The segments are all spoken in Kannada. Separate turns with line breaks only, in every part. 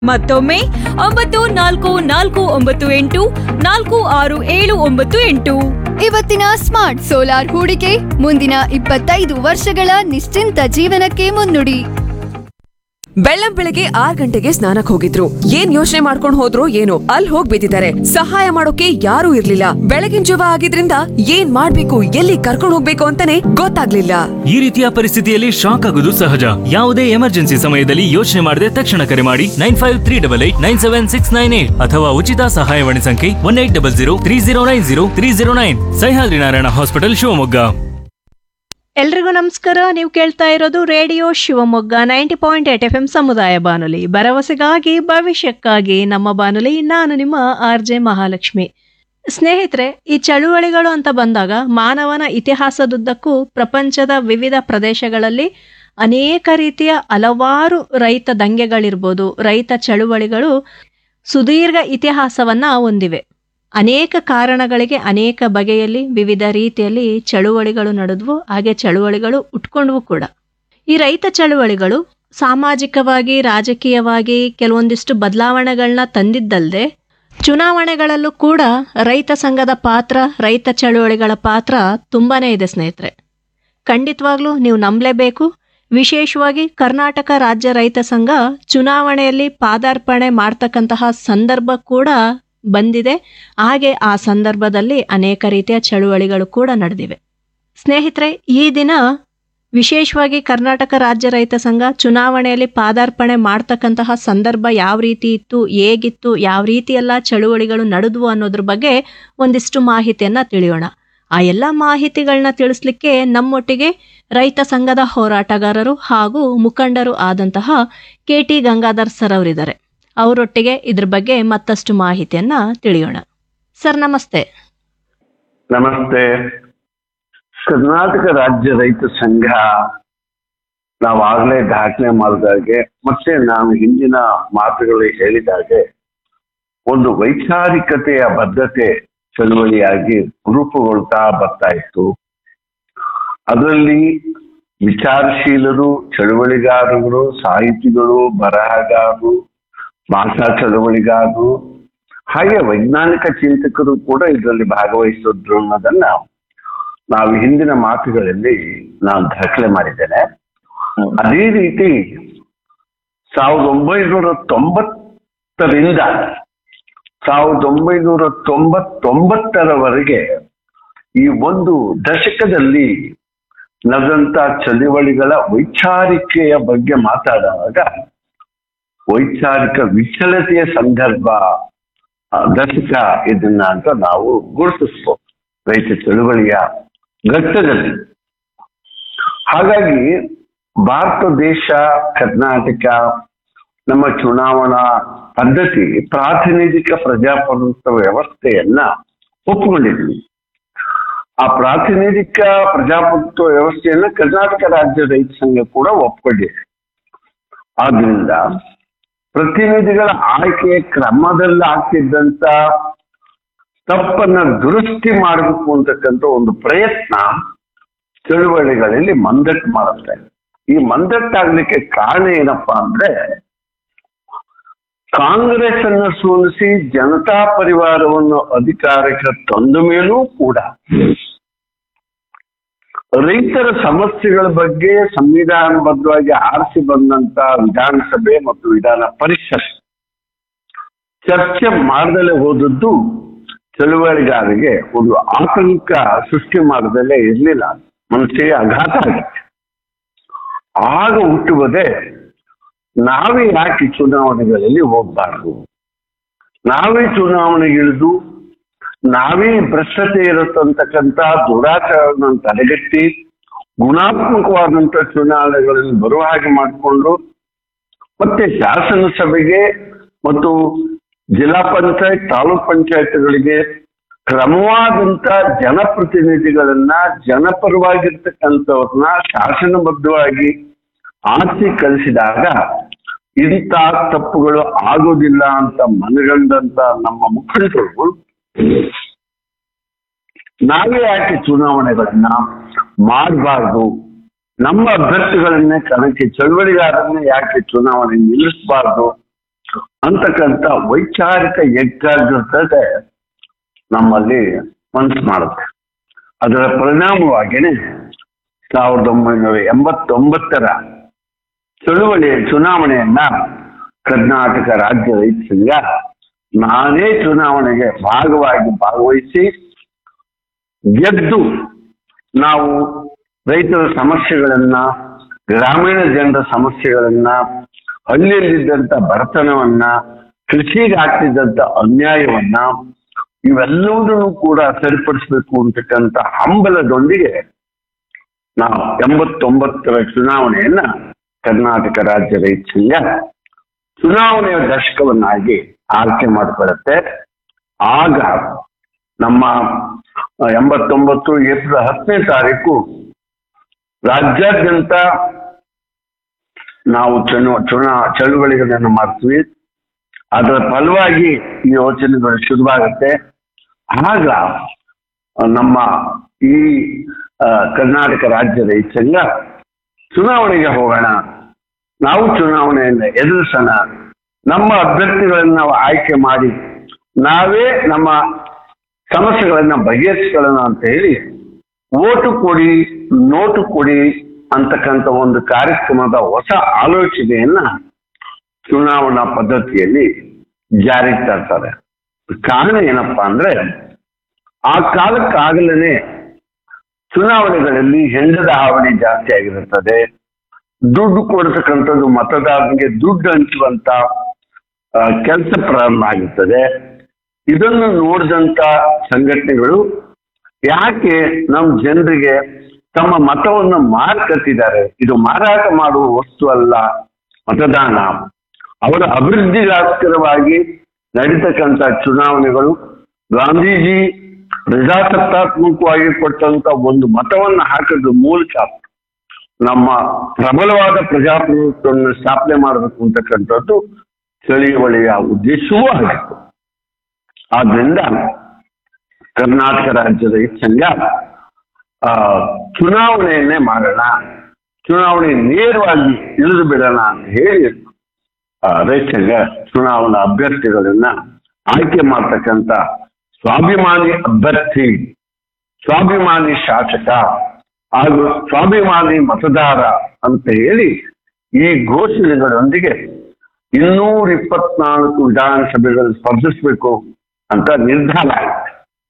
ಮತ್ತೊಮ್ಮೆ ಒಂಬತ್ತು ನಾಲ್ಕು ನಾಲ್ಕು ಒಂಬತ್ತು ಎಂಟು ನಾಲ್ಕು ಆರು ಏಳು ಒಂಬತ್ತು ಎಂಟು
ಇವತ್ತಿನ ಸ್ಮಾರ್ಟ್ ಸೋಲಾರ್ ಹೂಡಿಕೆ ಮುಂದಿನ ಇಪ್ಪತ್ತೈದು ವರ್ಷಗಳ ನಿಶ್ಚಿಂತ ಜೀವನಕ್ಕೆ ಮುನ್ನುಡಿ
ಬೆಳ್ಳಂ ಬೆಳಗ್ಗೆ ಆರ್ ಗಂಟೆಗೆ ಸ್ನಾನಕ್ ಹೋಗಿದ್ರು ಏನ್ ಯೋಚನೆ ಮಾಡ್ಕೊಂಡ್ ಹೋದ್ರು ಏನೋ ಅಲ್ಲಿ ಹೋಗ್ ಬಿದ್ದಿದ್ದಾರೆ ಸಹಾಯ ಮಾಡೋಕೆ ಯಾರೂ ಇರ್ಲಿಲ್ಲ ಬೆಳಗಿನ ಜವ ಆಗಿದ್ರಿಂದ ಏನ್ ಮಾಡ್ಬೇಕು ಎಲ್ಲಿ ಕರ್ಕೊಂಡ್ ಹೋಗ್ಬೇಕು ಅಂತಾನೆ ಗೊತ್ತಾಗ್ಲಿಲ್ಲ
ಈ ರೀತಿಯ ಪರಿಸ್ಥಿತಿಯಲ್ಲಿ ಶಾಕ್ ಆಗುವುದು ಸಹಜ ಯಾವುದೇ ಎಮರ್ಜೆನ್ಸಿ ಸಮಯದಲ್ಲಿ ಯೋಚನೆ ಮಾಡದೆ ತಕ್ಷಣ ಕರೆ ಮಾಡಿ nine five three double eight nine seven six nine eight ಅಥವಾ ಉಚಿತ ಸಹಾಯವಾಣಿ ಸಂಖ್ಯೆ one eight double zero three zero nine zero three zero nine Sahyadri Narayana hospital Shivamogga
ಎಲ್ರಿಗೂ ನಮಸ್ಕಾರ ನೀವು ಕೇಳ್ತಾ ಇರೋದು radio Shivamogga ninety point eight F M ಸಮುದಾಯ ಬಾನುಲಿ ಭರವಸೆಗಾಗಿ ಭವಿಷ್ಯಕ್ಕಾಗಿ ನಮ್ಮ ಬಾನುಲಿ ನಾನು ನಿಮ್ಮ ಆರ್ ಜೆ ಮಹಾಲಕ್ಷ್ಮಿ ಸ್ನೇಹಿತರೆ ಈ ಚಳುವಳಿಗಳು ಅಂತ ಬಂದಾಗ ಮಾನವನ ಇತಿಹಾಸದುದ್ದಕ್ಕೂ ಪ್ರಪಂಚದ ವಿವಿಧ ಪ್ರದೇಶಗಳಲ್ಲಿ ಅನೇಕ ರೀತಿಯ ಹಲವಾರು ರೈತ ದಂಗೆಗಳಿರ್ಬೋದು ರೈತ ಚಳುವಳಿಗಳು ಸುದೀರ್ಘ ಇತಿಹಾಸವನ್ನ ಹೊಂದಿವೆ ಅನೇಕ ಕಾರಣಗಳಿಗೆ ಅನೇಕ ಬಗೆಯಲ್ಲಿ ವಿವಿಧ ರೀತಿಯಲ್ಲಿ ಚಳುವಳಿಗಳು ನಡೆದ್ವು ಹಾಗೆ ಚಳುವಳಿಗಳು ಉಟ್ಕೊಂಡ್ವು ಕೂಡ ಈ ರೈತ ಚಳುವಳಿಗಳು ಸಾಮಾಜಿಕವಾಗಿ ರಾಜಕೀಯವಾಗಿ ಕೆಲವೊಂದಿಷ್ಟು ಬದಲಾವಣೆಗಳನ್ನ ತಂದಿದ್ದಲ್ಲದೆ ಚುನಾವಣೆಗಳಲ್ಲೂ ಕೂಡ ರೈತ ಸಂಘದ ಪಾತ್ರ ರೈತ ಚಳುವಳಿಗಳ ಪಾತ್ರ ತುಂಬಾನೇ ಇದೆ ಸ್ನೇಹಿತರೆ ಖಂಡಿತವಾಗ್ಲೂ ನೀವು ನಂಬಲೇಬೇಕು ವಿಶೇಷವಾಗಿ ಕರ್ನಾಟಕ ರಾಜ್ಯ ರೈತ ಸಂಘ ಚುನಾವಣೆಯಲ್ಲಿ ಪಾದಾರ್ಪಣೆ ಮಾಡ್ತಕ್ಕಂತಹ ಸಂದರ್ಭ ಕೂಡ ಬಂದಿದೆ ಹಾಗೆ ಆ ಸಂದರ್ಭದಲ್ಲಿ ಅನೇಕ ರೀತಿಯ ಚಳುವಳಿಗಳು ಕೂಡ ನಡೆದಿವೆ ಸ್ನೇಹಿತರೆ ಈ ದಿನ ವಿಶೇಷವಾಗಿ ಕರ್ನಾಟಕ ರಾಜ್ಯ ರೈತ ಸಂಘ ಚುನಾವಣೆಯಲ್ಲಿ ಪಾದಾರ್ಪಣೆ ಮಾಡ್ತಕ್ಕಂತಹ ಸಂದರ್ಭ ಯಾವ ರೀತಿ ಇತ್ತು ಹೇಗಿತ್ತು ಯಾವ ರೀತಿ ಎಲ್ಲ ಚಳುವಳಿಗಳು ನಡೆದ್ವು ಅನ್ನೋದ್ರ ಬಗ್ಗೆ ಒಂದಿಷ್ಟು ಮಾಹಿತಿಯನ್ನ ತಿಳಿಯೋಣ ಆ ಎಲ್ಲ ಮಾಹಿತಿಗಳನ್ನ ತಿಳಿಸ್ಲಿಕ್ಕೆ ನಮ್ಮೊಟ್ಟಿಗೆ ರೈತ ಸಂಘದ ಹೋರಾಟಗಾರರು ಹಾಗೂ ಮುಖಂಡರು ಆದಂತಹ ಕೆ ಟಿ ಗಂಗಾಧರ್ ಸರ್ ಅವರಿದ್ದಾರೆ ಅವರೊಟ್ಟಿಗೆ ಇದ್ರ ಬಗ್ಗೆ ಮತ್ತಷ್ಟು ಮಾಹಿತಿಯನ್ನ ತಿಳಿಯೋಣ ಸರ್ ನಮಸ್ತೆ
ನಮಸ್ತೆ ಕರ್ನಾಟಕ ರಾಜ್ಯ ರೈತ ಸಂಘ ನಾವಾಗಲೇ ದಾಖಲೆ ಮಾಡಿದಾಗೆ ಮತ್ತೆ ನಾನು ಹಿಂದಿನ ಮಾತುಗಳಲ್ಲಿ ಹೇಳಿದಾಗೆ ಒಂದು ವೈಚಾರಿಕತೆಯ ಬದ್ಧತೆ ಚಳುವಳಿಯಾಗಿ ರೂಪುಗೊಳ್ತಾ ಬರ್ತಾ ಇತ್ತು ಅದರಲ್ಲಿ ವಿಚಾರಶೀಲರು ಚಳುವಳಿಗಾರರು ಸಾಹಿತಿಗಳು ಬರಹಗಾರರು ಭಾಷಾ ಚಳವಳಿಗಾರರು ಹಾಗೆ ವೈಜ್ಞಾನಿಕ ಚಿಂತಕರು ಕೂಡ ಇದರಲ್ಲಿ ಭಾಗವಹಿಸಿದ್ರು ಅನ್ನೋದನ್ನ ನಾವು ಹಿಂದಿನ ಮಾತುಗಳಲ್ಲಿ ನಾನು ದಾಖಲೆ ಮಾಡಿದ್ದೇನೆ ಅದೇ ರೀತಿ ಸಾವಿರದ ಒಂಬೈನೂರ ತೊಂಬತ್ತರಿಂದ ಸಾವಿರದ ಒಂಬೈನೂರ ತೊಂಬತ್ತೊಂಬತ್ತರವರೆಗೆ ಈ ಒಂದು ದಶಕದಲ್ಲಿ ನಡೆದಂತ ಚಳುವಳಿಗಳ ವೈಚಾರಿಕೆಯ ಬಗ್ಗೆ ಮಾತಾಡುವಾಗ ವೈಚಾರಿಕ ವಿಚಲತೆಯ ಸಂದರ್ಭ ಆ, ದಶಕ ಇದನ್ನ ಅಂತ ನಾವು ಗುರುತಿಸ್ಬೋದು ರೈತ ಚಳುವಳಿಯ ಘಟ್ಟದಲ್ಲಿ ಹಾಗಾಗಿ ಭಾರತ ದೇಶ ಕರ್ನಾಟಕ ನಮ್ಮ ಚುನಾವಣಾ ಪದ್ಧತಿ ಪ್ರಾತಿನಿಧಿಕ ಪ್ರಜಾಪ್ರಭುತ್ವ ವ್ಯವಸ್ಥೆಯನ್ನ ಒಪ್ಪಿಕೊಂಡಿದ್ವಿ ಆ ಪ್ರಾತಿನಿಧಿಕ ಪ್ರಜಾಪ್ರಭುತ್ವ ವ್ಯವಸ್ಥೆಯನ್ನ ಕರ್ನಾಟಕ ರಾಜ್ಯ ರೈತ ಸಂಘ ಕೂಡ ಒಪ್ಕೊಂಡಿದೆ ಆದ್ರಿಂದ ಪ್ರತಿನಿಧಿಗಳ ಆಯ್ಕೆ ಕ್ರಮದಲ್ಲಿ ಆಗ್ತಿದ್ದಂತ ತಪ್ಪನ್ನ ದುರಸ್ತಿ ಮಾಡಬೇಕು ಅಂತಕ್ಕಂಥ ಒಂದು ಪ್ರಯತ್ನ ಚಳುವಳಿಗಳಲ್ಲಿ ಮಂದಟ್ಟು ಮಾಡುತ್ತೆ ಈ ಮಂದಟ್ಟಾಗ್ಲಿಕ್ಕೆ ಕಾರಣ ಏನಪ್ಪಾ ಅಂದ್ರೆ ಕಾಂಗ್ರೆಸ್ ಅನ್ನು ಸೋಲಿಸಿ ಜನತಾ ಪರಿವಾರವನ್ನು ಅಧಿಕಾರಕ್ಕೆ ತಂದ ಮೇಲೂ ಕೂಡ ರೈತರ ಸಮಸ್ಯೆಗಳ ಬಗ್ಗೆ ಸಂವಿಧಾನಬದ್ಧವಾಗಿ ಆರಿಸಿ ಬಂದಂತ ವಿಧಾನಸಭೆ ಮತ್ತು ವಿಧಾನ ಪರಿಷತ್ ಚರ್ಚೆ ಮಾಡದಲ್ಲೇ ಹೋದದ್ದು ಚಳುವಳಿಗಾರರಿಗೆ ಒಂದು ಆತಂಕ ಸೃಷ್ಟಿ ಮಾಡದಲ್ಲೇ ಇರಲಿಲ್ಲ ಮನಸ್ಸಿಗೆ ಆಘಾತ ಆಗಿತ್ತು ಆಗ ಹುಟ್ಟುವುದೇ ನಾವೇ ಯಾಕೆ ಚುನಾವಣೆಗಳಲ್ಲಿ ಹೋಗ್ಬಾರ್ದು ನಾವೇ ಚುನಾವಣೆಗಿಳಿದು ನಾವೇ ಭ್ರಷ್ಟತೆ ಇರತಕ್ಕಂತ ದುರಾಚಾರವನ್ನು ತಡೆಗಟ್ಟಿ ಗುಣಾತ್ಮಕವಾದಂತ ಚುನಾವಣೆಗಳಲ್ಲಿ ಬರುವ ಹಾಗೆ ಮಾಡಿಕೊಂಡು ಮತ್ತೆ ಶಾಸನಸಭೆಗೆ ಮತ್ತು ಜಿಲ್ಲಾ ಪಂಚಾಯತ್ ತಾಲೂಕ್ ಪಂಚಾಯತ್ಗಳಿಗೆ ಕ್ರಮವಾದಂತ ಜನಪ್ರತಿನಿಧಿಗಳನ್ನ ಜನಪರವಾಗಿರ್ತಕ್ಕಂಥವ್ರನ್ನ ಶಾಸನಬದ್ಧವಾಗಿ ಆಚೆ ಕಳಿಸಿದಾಗ ಇಂಥ ತಪ್ಪುಗಳು ಆಗೋದಿಲ್ಲ ಅಂತ ಮನಗಂಡಂತ ನಮ್ಮ ಮುಖಂಡರು ನಾವೇ ಯಾಕೆ ಚುನಾವಣೆಗಳನ್ನ ಮಾಡಬಾರ್ದು ನಮ್ಮ ಅಭ್ಯರ್ಥಿಗಳನ್ನೇ ಕಣಕ್ಕೆ ಚಳುವಳಿಗಾರನ್ನೇ ಯಾಕೆ ಚುನಾವಣೆ ನಿಲ್ಲಿಸಬಾರ್ದು ಅಂತಕ್ಕಂಥ ವೈಚಾರಿಕ ಏಕಾಗ್ರತೆ ನಮ್ಮಲ್ಲಿ ಮನಸ್ಸು ಮಾಡುತ್ತೆ ಅದರ ಪರಿಣಾಮವಾಗಿಯೇ ಸಾವಿರದ ಒಂಬೈನೂರ ಎಂಬತ್ತೊಂಬತ್ತರ ಚಳುವಳಿಯ ಚುನಾವಣೆಯನ್ನ ಕರ್ನಾಟಕ ರಾಜ್ಯ ರೈತ ಸಂಘ ನಾನೇ ಚುನಾವಣೆಗೆ ಭಾಗವಾಗಿ ಭಾಗವಹಿಸಿ ಗೆದ್ದು ನಾವು ರೈತರ ಸಮಸ್ಯೆಗಳನ್ನ ಗ್ರಾಮೀಣ ಜನರ ಸಮಸ್ಯೆಗಳನ್ನ ಹಳ್ಳಿಯಲ್ಲಿದ್ದಂತ ಬಡತನವನ್ನ ಕೃಷಿಗೆ ಆಗ್ತಿದ್ದಂತ ಅನ್ಯಾಯವನ್ನ ಇವೆಲ್ಲವನ್ನೂ ಕೂಡ ಸರಿಪಡಿಸಬೇಕು ಅಂತಕ್ಕಂಥ ಹಂಬಲದೊಂದಿಗೆ ನಾವು ಎಂಬತ್ತೊಂಬತ್ತರ ಚುನಾವಣೆಯನ್ನ ಕರ್ನಾಟಕ ರಾಜ್ಯ ರೈತ ಸಂಘ ಚುನಾವಣೆಯ ದಶಕವನ್ನಾಗಿ ಆಯ್ಕೆ ಮಾಡಿಕೊಳ್ಳುತ್ತೆ ಆಗ ನಮ್ಮ ಆ, ಎಂಬತ್ತೊಂಬತ್ತು ಏಪ್ರಿಲ್ ಹತ್ತನೇ ತಾರೀಕು ರಾಜ್ಯಾದ್ಯಂತ ನಾವು ಚುನಾ ಚುನಾ ಚಳುವಳಿಗಳನ್ನು ಮಾಡ್ತೀವಿ ಅದರ ಫಲವಾಗಿ ಈ ಯೋಚನೆಗಳು ಶುರುವಾಗುತ್ತೆ ಆಗ ಆ, ನಮ್ಮ ಈ ಆ, ಕರ್ನಾಟಕ ರಾಜ್ಯ ರೈತ ಸಂಘ ಚುನಾವಣೆಗೆ ಹೋಗೋಣ ನಾವು ಚುನಾವಣೆಯನ್ನು ಎದುರಿಸೋಣ ನಮ್ಮ ಅಭ್ಯರ್ಥಿಗಳನ್ನ ನಾವು ಆಯ್ಕೆ ಮಾಡಿ ನಾವೇ ನಮ್ಮ ಸಮಸ್ಯೆಗಳನ್ನ ಬಗೆಹರಿಸ್ಕೊಳ್ಳೋಣ ಅಂತ ಹೇಳಿ ಓಟು ಕೊಡಿ ನೋಟು ಕೊಡಿ ಅಂತಕ್ಕಂಥ ಒಂದು ಕಾರ್ಯಕ್ರಮದ ಹೊಸ ಆಲೋಚನೆಯನ್ನ ಚುನಾವಣಾ ಪದ್ಧತಿಯಲ್ಲಿ ಜಾರಿಗೆ ತರ್ತಾರೆ ಕಾರಣ ಏನಪ್ಪಾ ಅಂದ್ರೆ ಆ ಕಾಲಕ್ಕಾಗಲೇ ಚುನಾವಣೆಗಳಲ್ಲಿ ಹೆಂಡದ ಹಾವಳಿ ಜಾಸ್ತಿ ಆಗಿರುತ್ತದೆ ದುಡ್ಡು ಕೊಡ್ತಕ್ಕಂಥದ್ದು ಮತದಾರನಿಗೆ ದುಡ್ಡು ಹಂಚುವಂತ ಕೆಲಸ ಪ್ರಾರಂಭ ಆಗುತ್ತದೆ ಇದನ್ನು ನೋಡಿದಂತ ಸಂಘಟನೆಗಳು ಯಾಕೆ ನಮ್ಮ ಜನರಿಗೆ ತಮ್ಮ ಮತವನ್ನು ಮಾರ್ಕತ್ತಿದ್ದಾರೆ ಇದು ಮಾರಾಟ ಮಾಡುವ ವಸ್ತು ಅಲ್ಲ ಮತದಾನ ಅವರ ಅಭಿವೃದ್ಧಿಗೋಸ್ಕರವಾಗಿ ನಡೀತಕ್ಕಂಥ ಚುನಾವಣೆಗಳು ಗಾಂಧೀಜಿ ಪ್ರಜಾಸತ್ತಾತ್ಮಕವಾಗಿ ಕೊಟ್ಟಂತ ಒಂದು ಮತವನ್ನು ಹಾಕೋದ್ರ ಮೂಲಕ ನಮ್ಮ ಪ್ರಬಲವಾದ ಪ್ರಜಾಪ್ರಭುತ್ವವನ್ನು ಸ್ಥಾಪನೆ ಮಾಡಬೇಕು ಅಂತಕ್ಕಂಥದ್ದು ಚಳುವಳಿಯ ಉದ್ದೇಶವೂ ಆಗಿತ್ತು ಆದ್ರಿಂದ ಕರ್ನಾಟಕ ರಾಜ್ಯದ ಈ ಸಂಘ ಆ, ಚುನಾವಣೆಯನ್ನೇ ಮಾಡೋಣ ಚುನಾವಣೆ ನೇರವಾಗಿ ಇಳಿದು ಬಿಡೋಣ ಅಂತ ಹೇಳಿ ಆ, ರೈತ ಸಂಘ ಚುನಾವಣಾ ಅಭ್ಯರ್ಥಿಗಳನ್ನ ಆಯ್ಕೆ ಮಾಡ್ತಕ್ಕಂಥ ಸ್ವಾಭಿಮಾನಿ ಅಭ್ಯರ್ಥಿ ಸ್ವಾಭಿಮಾನಿ ಶಾಸಕ ಹಾಗೂ ಸ್ವಾಭಿಮಾನಿ ಮತದಾರ ಅಂತ ಹೇಳಿ ಈ ಘೋಷಣೆಗಳೊಂದಿಗೆ ಇನ್ನೂರ ಇಪ್ಪತ್ನಾಲ್ಕು ವಿಧಾನಸಭೆಗಳು ಸ್ಪರ್ಧಿಸಬೇಕು ಅಂತ ನಿರ್ಧಾರ ಆಗಿದೆ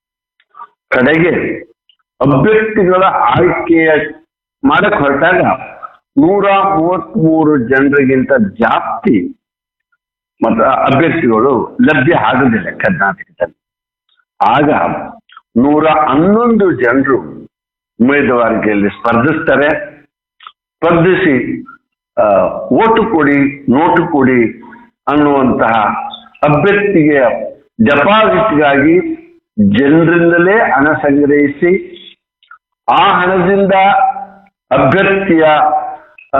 ಕಡೆಗೆ ಅಭ್ಯರ್ಥಿಗಳ ಆಯ್ಕೆಯ ಮಾಡಕ್ ಹೊರಟಾಗ ನೂರ ಮೂವತ್ಮೂರು ಜನರಿಗಿಂತ ಜಾಸ್ತಿ ಮತ ಅಭ್ಯರ್ಥಿಗಳು ಲಭ್ಯ ಆಗುದಿಲ್ಲ ಕರ್ನಾಟಕದಲ್ಲಿ ಆಗ ನೂರ ಹನ್ನೊಂದು ಜನರು ಉಮೇದುವಾರಿಕೆಯಲ್ಲಿ ಸ್ಪರ್ಧಿಸ್ತಾರೆ ಸ್ಪರ್ಧಿಸಿ ಆ, ಓಟು ಕೊಡಿ ನೋಟು ಕೊಡಿ ಅನ್ನುವಂತಹ ಅಭ್ಯರ್ಥಿಗೆ ಡೆಪಾಸಿಟ್ಗಾಗಿ ಜನರಿಂದಲೇ ಹಣ ಸಂಗ್ರಹಿಸಿ ಆ ಹಣದಿಂದ ಅಭ್ಯರ್ಥಿಯ ಆ,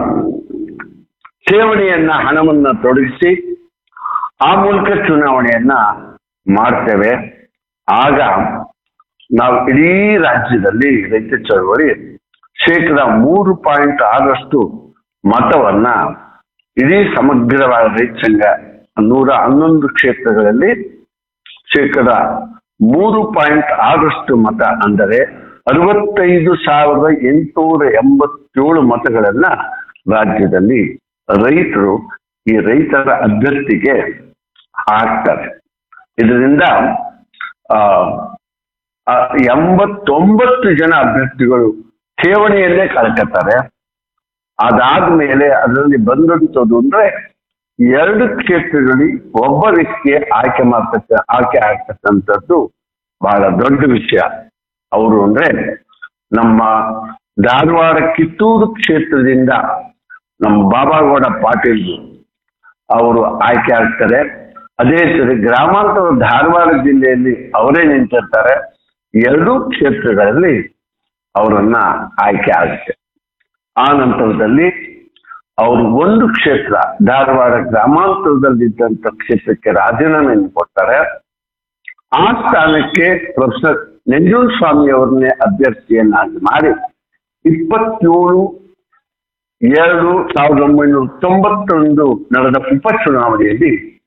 ಠೇವಣಿಯನ್ನ ಹಣವನ್ನ ತೊಡಗಿಸಿ ಆ ಮೂಲಕ ಚುನಾವಣೆಯನ್ನ ಮಾಡ್ತೇವೆ ಆಗ ನಾವು ಇಡೀ ರಾಜ್ಯದಲ್ಲಿ ರೈತ ಚಳವಳಿ ಶೇಕಡ ಮೂರು ಪಾಯಿಂಟ್ ಆರಷ್ಟು ಮತವನ್ನ ಇಡೀ ಸಮಗ್ರವಾದ ರೈತ ಸಂಘ ನೂರ ಹನ್ನೊಂದು ಕ್ಷೇತ್ರಗಳಲ್ಲಿ ಶೇಕಡ ಮೂರು ಪಾಯಿಂಟ್ ಆರಷ್ಟು ಮತ ಅಂದರೆ ಅರವತ್ತೈದು ಸಾವಿರದ ಎಂಟುನೂರ ಎಂಬತ್ತೇಳು ಮತಗಳನ್ನ ರಾಜ್ಯದಲ್ಲಿ ರೈತರು ಈ ರೈತರ ಅಭ್ಯರ್ಥಿಗೆ ಹಾಕ್ತಾರೆ ಇದರಿಂದ ಆ ಆ, ಎಂಬತ್ತೊಂಬತ್ತು ಜನ ಅಭ್ಯರ್ಥಿಗಳು ಠೇವಣಿಯಲ್ಲೇ ಕಳ್ಕೊತಾರೆ ಅದಾದ್ಮೇಲೆ ಅದರಲ್ಲಿ ಬಂದಂಥದ್ದು ಅಂದ್ರೆ ಎರಡು ಕ್ಷೇತ್ರಗಳಲ್ಲಿ ಒಬ್ಬ ವ್ಯಕ್ತಿಗೆ ಆಯ್ಕೆ ಮಾಡ್ತಕ್ಕ ಆಯ್ಕೆ ಆಗ್ತಕ್ಕಂಥದ್ದು ಬಹಳ ದೊಡ್ಡ ವಿಷಯ ಅವರು ಅಂದ್ರೆ ನಮ್ಮ ಧಾರವಾಡ ಕಿತ್ತೂರು ಕ್ಷೇತ್ರದಿಂದ ನಮ್ಮ ಬಾಬಾಗೌಡ ಪಾಟೀಲ್ ಅವರು ಆಯ್ಕೆ ಆಗ್ತಾರೆ ಅದೇ ಸರಿ ಗ್ರಾಮಾಂತರ ಧಾರವಾಡ ಜಿಲ್ಲೆಯಲ್ಲಿ ಅವರೇ ನಿಂತಿರ್ತಾರೆ ಎರಡೂ ಕ್ಷೇತ್ರಗಳಲ್ಲಿ ಅವರನ್ನ ಆಯ್ಕೆ ಆಗುತ್ತೆ ಆ ನಂತರದಲ್ಲಿ ಅವರು ಒಂದು ಕ್ಷೇತ್ರ ಧಾರವಾಡ ಗ್ರಾಮಾಂತರದಲ್ಲಿದ್ದಂಥ ಕ್ಷೇತ್ರಕ್ಕೆ ರಾಜೀನಾಮೆಯನ್ನು ಕೊಡ್ತಾರೆ ಆ ಸ್ಥಾನಕ್ಕೆ ಪ್ರೊಫೆಸರ್ ನಂಜುಂಡ ಸ್ವಾಮಿ ಅವರನ್ನೇ ಅಭ್ಯರ್ಥಿಯನ್ನಾಗಿ ಮಾಡಿ ಇಪ್ಪತ್ತೇಳು ಎರಡು ಸಾವಿರದ ಒಂಬೈನೂರ ತೊಂಬತ್ತೊಂದು ನಡೆದ ಉಪಚುನಾವಣೆಯಲ್ಲಿ